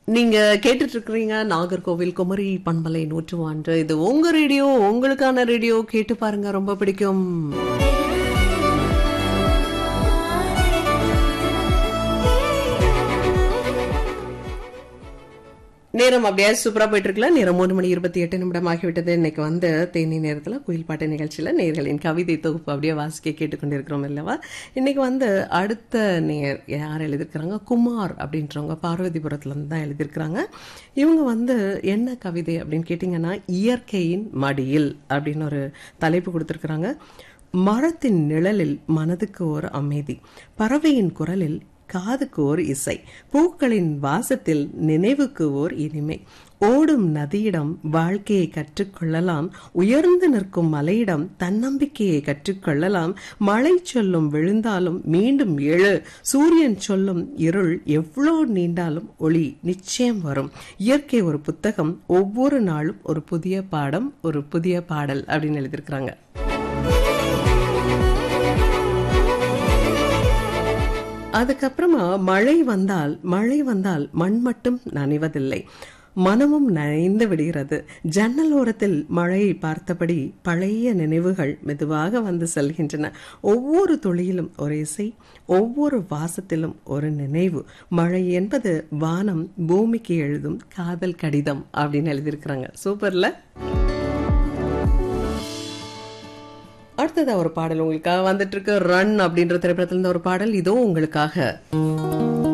நீங்க கேட்டுட்டு இருக்கிறீங்க நாகர்கோவில் குமரி பண்பலை நூற்று ஒன்று இது உங்க ரேடியோ உங்களுக்கான ரேடியோ கேட்டு பாருங்க ரொம்ப பிடிக்கும் நேரம் அப்படியே சூப்பரா போயிட்டு இருக்கல நேரம் மூணு மணி இருபத்தி எட்டு நிமிடம் ஆகிவிட்டது இன்னைக்கு வந்து தேனி நேரத்துல குயில் பாட்டு நிகழ்ச்சியில நேர்களின் கவிதை தொகுப்பு அப்படியே வாசிக்க கேட்டுக்கொண்டிருக்கிறோம் இல்லவா இன்னைக்கு வந்து அடுத்த நேர் யார் எழுதியிருக்கிறாங்க குமார் அப்படின்றவங்க பார்வதிபுரத்துல இருந்து தான் எழுதியிருக்கிறாங்க இவங்க வந்து என்ன கவிதை அப்படின்னு கேட்டிங்கன்னா இயற்கையின் மடியில் அப்படின்னு ஒரு தலைப்பு கொடுத்துருக்குறாங்க மரத்தின் நிழலில் மனதுக்கு ஒரு அமைதி பறவையின் குரலில் காதுக்கு ஓர் இசை பூக்களின் வாசத்தில் நினைவுக்கு ஓர் இனிமை ஓடும் நதியிடம் வாழ்க்கையை கற்றுக்கொள்ளலாம் உயர்ந்து நிற்கும் மலையிடம் தன்னம்பிக்கையை கற்றுக்கொள்ளலாம் மழை சொல்லும் விழுந்தாலும் மீண்டும் எழு சூரியன் சொல்லும் இருள் எவ்வளோ நீண்டாலும் ஒளி நிச்சயம் வரும் இயற்கை ஒரு புத்தகம் ஒவ்வொரு நாளும் ஒரு புதிய பாடம் ஒரு புதிய பாடல் அப்படின்னு எழுதியிருக்கிறாங்க அதுக்கப்புறமா மழை வந்தால் மழை வந்தால் மண் மட்டும் நனைவதில்லை மனமும் நனைந்து விடுகிறது ஜன்னல் ஓரத்தில் மழையை பார்த்தபடி பழைய நினைவுகள் மெதுவாக வந்து செல்கின்றன ஒவ்வொரு துளியிலும் ஒரு இசை ஒவ்வொரு வாசத்திலும் ஒரு நினைவு மழை என்பது வானம் பூமிக்கு எழுதும் காதல் கடிதம் அப்படின்னு எழுதியிருக்கிறாங்க சூப்பர்ல அடுத்ததா ஒரு பாடல் உங்களுக்காக வந்துட்டு இருக்கு ரன் அப்படின்ற திரைப்படத்துல இருந்து ஒரு பாடல் இதோ உங்களுக்காக